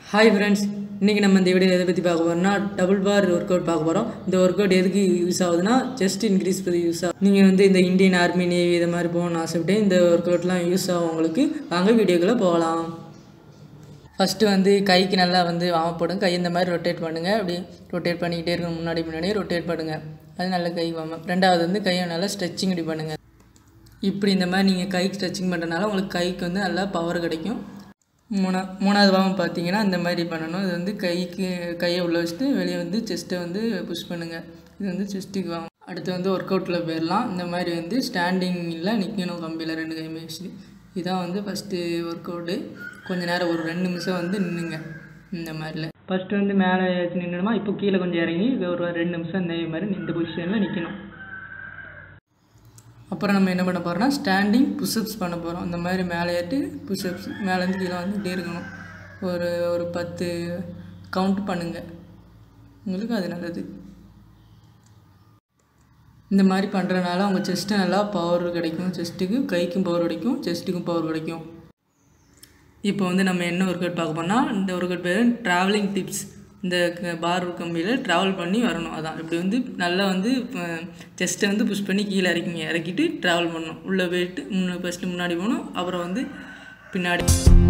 hi friends இன்றைக்கி நம்ம இந்த வீடியோ எதை பற்றி பார்க்க போகிறோம்னா டபுள் பார் ஒர்க் அவுட் பார்க்க போகிறோம் இந்த ஒர்க் அவுட் எதுக்கு யூஸ் ஆகுதுன்னா செஸ்ட் இன்க்ரீஸ் பண்ணி யூஸ் ஆகும் நீங்கள் வந்து இந்த இந்தியன் ஆர்மி நேவி இது மாதிரி போகணும்னு ஆசைப்பட்டு இந்த ஒர்க் அவுட்லாம் யூஸ் ஆகும் உங்களுக்கு வாங்க வீடியோக்குள்ளே போகலாம் ஃபஸ்ட்டு வந்து கைக்கு நல்லா வந்து வாமப்படும் கை இந்த மாதிரி ரொட்டேட் பண்ணுங்கள் அப்படி ரொட்டேட் பண்ணிக்கிட்டே இருக்கணும் முன்னாடி முன்னாடி ரொட்டேட் பண்ணுங்கள் அது நல்ல கை வாம ரெண்டாவது வந்து கையை நல்லா ஸ்ட்ரெச்சிங் இப்படி பண்ணுங்கள் இப்படி இந்த மாதிரி நீங்கள் கைக்கு ஸ்ட்ரெச்சிங் பண்ணுறதுனால உங்களுக்கு கைக்கு வந்து நல்லா பவர் கிடைக்கும் மூணா மூணாவது பாவம் பார்த்தீங்கன்னா இந்த மாதிரி பண்ணணும் இது வந்து கைக்கு கையை உள்ளே வச்சுட்டு வெளியே வந்து செஸ்ட்டை வந்து புஷ் பண்ணுங்கள் இது வந்து செஸ்ட்டுக்கு வாங்க அடுத்து வந்து ஒர்க் அவுட்டில் போயிடலாம் இந்த மாதிரி வந்து ஸ்டாண்டிங்கில் நிற்கணும் கம்பியில் ரெண்டு கையுமே வச்சுட்டு இதான் வந்து ஃபஸ்ட்டு ஒர்க் அவுட்டு கொஞ்ச நேரம் ஒரு ரெண்டு நிமிஷம் வந்து நின்றுங்க இந்த மாதிரில ஃபஸ்ட்டு வந்து மேலே நின்றுமா இப்போ கீழே கொஞ்சம் இறங்கி ஒரு ரெண்டு நிமிஷம் இந்த மாதிரி இந்த பொசிஷனில் நிற்கணும் அப்புறம் நம்ம என்ன பண்ண போகிறோம்னா ஸ்டாண்டிங் புஷ்அப்ஸ் பண்ண போகிறோம் இந்த மாதிரி மேலே ஏற்றி புஷ்அப்ஸ் மேலேருந்து கீழே வந்துகிட்டே இருக்கணும் ஒரு ஒரு பத்து கவுண்ட் பண்ணுங்கள் உங்களுக்கு அது நல்லது இந்த மாதிரி பண்ணுறதுனால உங்கள் செஸ்ட்டு நல்லா பவர் கிடைக்கும் செஸ்ட்டுக்கு கைக்கும் பவர் கிடைக்கும் செஸ்ட்டுக்கும் பவர் கிடைக்கும் இப்போ வந்து நம்ம என்ன ஒர்க் அவுட் பார்க்க போனால் இந்த ஒர்க் அவுட் பேர் ட்ராவலிங் டிப்ஸ் இந்த பார் கம்பியில் ட்ராவல் பண்ணி வரணும் அதான் இப்படி வந்து நல்லா வந்து செஸ்ட்டை வந்து புஷ் பண்ணி கீழே இறக்கிங்க இறக்கிட்டு ட்ராவல் பண்ணணும் உள்ளே போயிட்டு முன்னே ஃபஸ்ட்டு முன்னாடி போகணும் அப்புறம் வந்து பின்னாடி